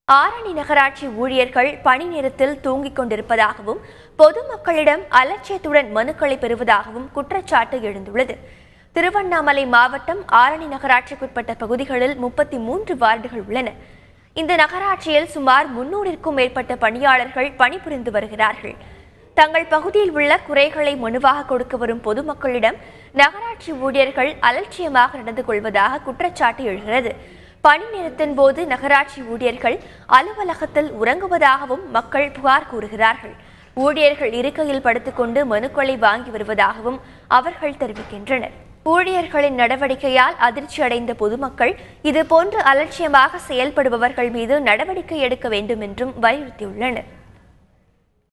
ஆரணி நகராட்சி ஊழியர்கள் பணி நேரத்தில் தூங்கிக் கொண்டிருப்பதாகவும் பொதுமக்களிடம் அலட்சியத்துடன் மனுக்களை பெறுவதாகவும் குற்றச்சாட்டு எழுந்துள்ளது திருவண்ணாமலை மாவட்டம் ஆரணி நகராட்சிக்குட்பட்ட பகுதிகளில் முப்பத்தி மூன்று வார்டுகள் உள்ளன இந்த நகராட்சியில் சுமார் முன்னூறிற்கும் மேற்பட்ட பணியாளர்கள் பணிபுரிந்து வருகிறார்கள் தங்கள் பகுதியில் உள்ள குறைகளை மனுவாக கொடுக்க வரும் பொதுமக்களிடம் நகராட்சி ஊழியர்கள் அலட்சியமாக நடந்து கொள்வதாக குற்றச்சாட்டு எழுகிறது பணி நேரத்தின் போது நகராட்சி ஊழியர்கள் அலுவலகத்தில் உறங்குவதாகவும் மக்கள் புகார் கூறுகிறார்கள் ஊழியர்கள் இருக்கையில் படுத்துக்கொண்டு மனுக்களை வாங்கி வருவதாகவும் அவர்கள் தெரிவிக்கின்றனர் ஊழியர்களின் நடவடிக்கையால் அதிர்ச்சி அடைந்த பொதுமக்கள் இதுபோன்று அலட்சியமாக செயல்படுபவர்கள் மீது நடவடிக்கை எடுக்க வேண்டும் என்றும் வலியுறுத்தியுள்ளனர்